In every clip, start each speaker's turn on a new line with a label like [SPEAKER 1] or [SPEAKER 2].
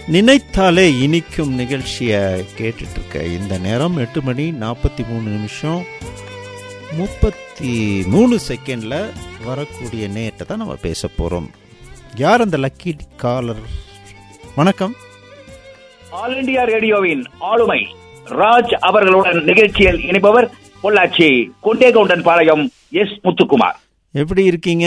[SPEAKER 1] நினைத்தாலே இனிக்கும் நிகழ்ச்சியை கேட்டுட்டு இருக்க இந்த நேரம் எட்டு மணி நாற்பத்தி மூணு நிமிஷம் முப்பத்தி மூணு செகண்டில் வரக்கூடிய நேட்டை தான் நம்ம பேச போகிறோம் யார் அந்த லக்கி காலர் வணக்கம்
[SPEAKER 2] ஆல் இண்டியா ரேடியோவின் ஆளுமை ராஜ் அவர்களுடன் நிகழ்ச்சியில் இணைப்பவர் பொள்ளாச்சி கொண்டேகவுண்டன் பாளையம் எஸ் முத்துக்குமார்
[SPEAKER 1] எப்படி இருக்கீங்க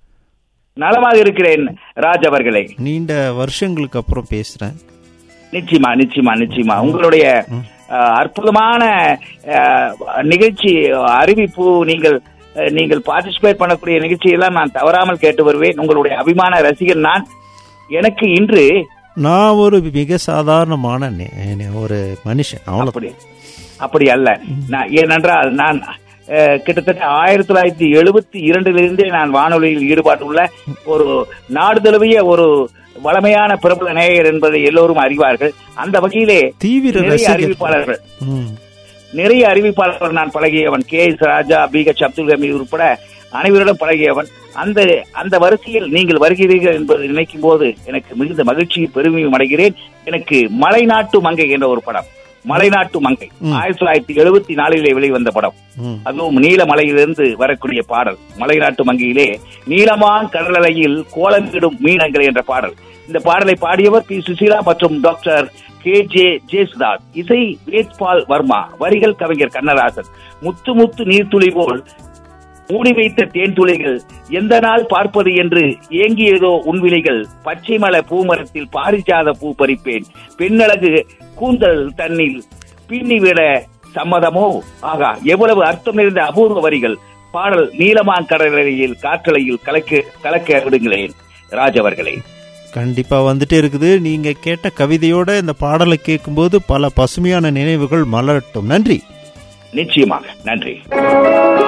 [SPEAKER 2] நலமாக இருக்கிறேன் ராஜ் அவர்களே
[SPEAKER 1] நீண்ட வருஷங்களுக்கு அப்புறம் பேசுகிறேன்
[SPEAKER 2] நிச்சயமா நிச்சயமா நிச்சயமா உங்களுடைய அஹ், அற்புதமான அஹ், நிகழ்ச்சி அறிவிப்பு நீங்கள் அஹ், நீங்கள் பார்ட்டிசிபேட் பண்ணக்கூடிய நிகழ்ச்சியெல்லாம் நான் தவறாமல் கேட்டு வருவேன் உங்களுடைய அபிமான ரசிகன் நான் எனக்கு இன்று
[SPEAKER 1] நான் ஒரு மிக சாதாரணமான நே- ஒரு மனுஷன் அவ்வளோ
[SPEAKER 2] அப்படி அப்படி அல்ல நான் ஏனென்றால் நான் அஹ், கிட்டத்தட்ட ஆயிரத்தி தொள்ளாயிரத்தி எழுபத்தி இரண்டிலிருந்தே நான் வானொலியில் ஈடுபாட்டுள்ள ஒரு நாடு தழுவிய ஒரு வளமையான பிரபல நேயர் என்பதை எல்லோரும் அறிவார்கள் அந்த வகையிலே
[SPEAKER 1] தீவிர
[SPEAKER 2] நிறைய
[SPEAKER 1] ரசிகர்
[SPEAKER 2] அறிவிப்பாளர்கள்
[SPEAKER 1] ம்
[SPEAKER 2] நிறைய அறிவிப்பாளர்கள் நான் பழகியவன் K S Raja B H Abdul Hameed உட்பட அனைவரிடம் பழகியவன் அந்த அந்த வரிசையில் நீங்கள் வருகிறீர்கள் என்பதை நினைக்கும் போது எனக்கு மிகுந்த மகிழ்ச்சியும் பெருமையும் அடைகிறேன் எனக்கு மலைநாட்டு மங்கை என்ற ஒரு படம் மலைநாட்டு மங்கை ஆயிரத்தி தொள்ளாயிரத்தி எழுபத்தி நாலிலே வெளிவந்த படம்
[SPEAKER 1] ம்
[SPEAKER 2] அதுவும் நீலமலையிலிருந்து வரக்கூடிய பாடல் மலைநாட்டு மங்கையிலே நீலமான் கடலலையில் கோலமிடும் மீனங்கள் என்ற பாடல் இந்த பாடலை பாடியவர் பி சுசீலா மற்றும் டாக்டர் கே ஜே ஜேசுதாஸ் இசை வேத்பால் வர்மா வரிகள் கவிஞர் கண்ணதாசன் முத்து முத்து நீர்த்துளி போல் மூடி வைத்த தேன் துளிகள் எந்த நாள் பார்ப்பது என்று ஏங்கியதோ உன்விழிகள் பச்சை மலை பூமரத்தில் பாரிஜாத பூ பறிப்பேன் பெண்ணழகு கூந்தல் தன்னில் பின்னி விட சம்மதமோ ஆகா எவ்வளவு அர்த்தம் நிறைந்த அபூர்வ வரிகள் பாடல் நீலமான் கடற்கரையில் காற்றலையில் கலக்க கலக்க விடுங்களேன் ராஜ் அவர்களே
[SPEAKER 1] கண்டிப்பா வந்துட்டே இருக்குது நீங்க கேட்ட கவிதையோட இந்த பாடலை கேட்கும்போது பல பசுமையான நினைவுகள் மலரட்டும் நன்றி
[SPEAKER 2] நிச்சயமாக நன்றி